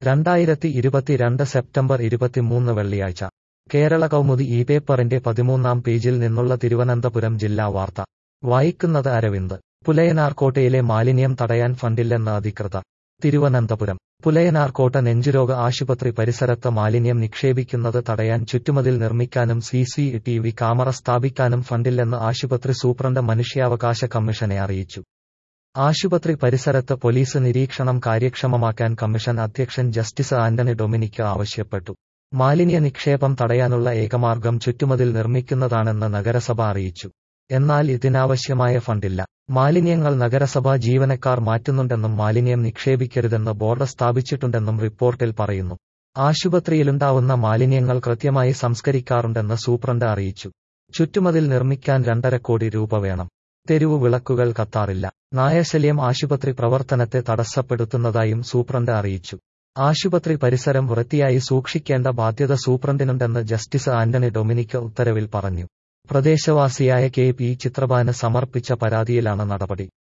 രണ്ടായിരത്തി ഇരുപത്തിരണ്ട് സെപ്റ്റംബർ ഇരുപത്തിമൂന്ന് വെള്ളിയാഴ്ച കേരള കൗമുദി ഈ പേപ്പറിന്റെ പതിമൂന്നാം പേജിൽ നിന്നുള്ള തിരുവനന്തപുരം ജില്ലാ വാർത്ത വായിക്കുന്നത് അരവിന്ദ് പുലയനാർകോട്ടയിലെ മാലിന്യം തടയാൻ ഫണ്ടില്ലെന്ന് അധികൃതർ തിരുവനന്തപുരം പുലയനാർകോട്ട നെഞ്ചുരോഗ ആശുപത്രി പരിസരത്ത് മാലിന്യം നിക്ഷേപിക്കുന്നത് തടയാൻ ചുറ്റുമതിൽ നിർമ്മിക്കാനും C C T V camera സ്ഥാപിക്കാനും ഫണ്ടില്ലെന്ന് ആശുപത്രി സൂപ്രണ്ട് മനുഷ്യാവകാശ കമ്മീഷനെ അറിയിച്ചു ആശുപത്രി പരിസരത്ത് പോലീസ് നിരീക്ഷണം കാര്യക്ഷമമാക്കാൻ കമ്മീഷൻ അധ്യക്ഷൻ ജസ്റ്റിസ് ആന്റണി ഡൊമിനിക് ആവശ്യപ്പെട്ടു മാലിന്യ നിക്ഷേപം തടയാനുള്ള ഏകമാർഗം ചുറ്റുമതിൽ നിർമ്മിക്കുന്നതാണെന്ന് നഗരസഭ അറിയിച്ചു എന്നാൽ ഇതിനാവശ്യമായ ഫണ്ടില്ല മാലിന്യങ്ങൾ നഗരസഭാ ജീവനക്കാർ മാറ്റുന്നുണ്ടെന്നും മാലിന്യം നിക്ഷേപിക്കരുതെന്ന് ബോർഡ് സ്ഥാപിച്ചിട്ടുണ്ടെന്നും റിപ്പോർട്ടിൽ പറയുന്നു ആശുപത്രിയിലുണ്ടാവുന്ന മാലിന്യങ്ങൾ കൃത്യമായി സംസ്കരിക്കാറുണ്ടെന്ന് സൂപ്രണ്ട് അറിയിച്ചു ചുറ്റുമതിൽ നിർമ്മിക്കാൻ രണ്ടര കോടി രൂപ വേണം തെരുവു വിളക്കുകൾ കത്താറില്ല നായശല്യം ആശുപത്രി പ്രവർത്തനത്തെ തടസ്സപ്പെടുത്തുന്നതായും സൂപ്രണ്ട് അറിയിച്ചു ആശുപത്രി പരിസരം വൃത്തിയായി സൂക്ഷിക്കേണ്ട ബാധ്യത സൂപ്രണ്ടിനുണ്ടെന്ന് ജസ്റ്റിസ് ആന്റണി ഡൊമിനിക് ഉത്തരവിൽ പറഞ്ഞു പ്രദേശവാസിയായ കെ പി ചിത്രഭാന് സമർപ്പിച്ച പരാതിയിലാണ് നടപടി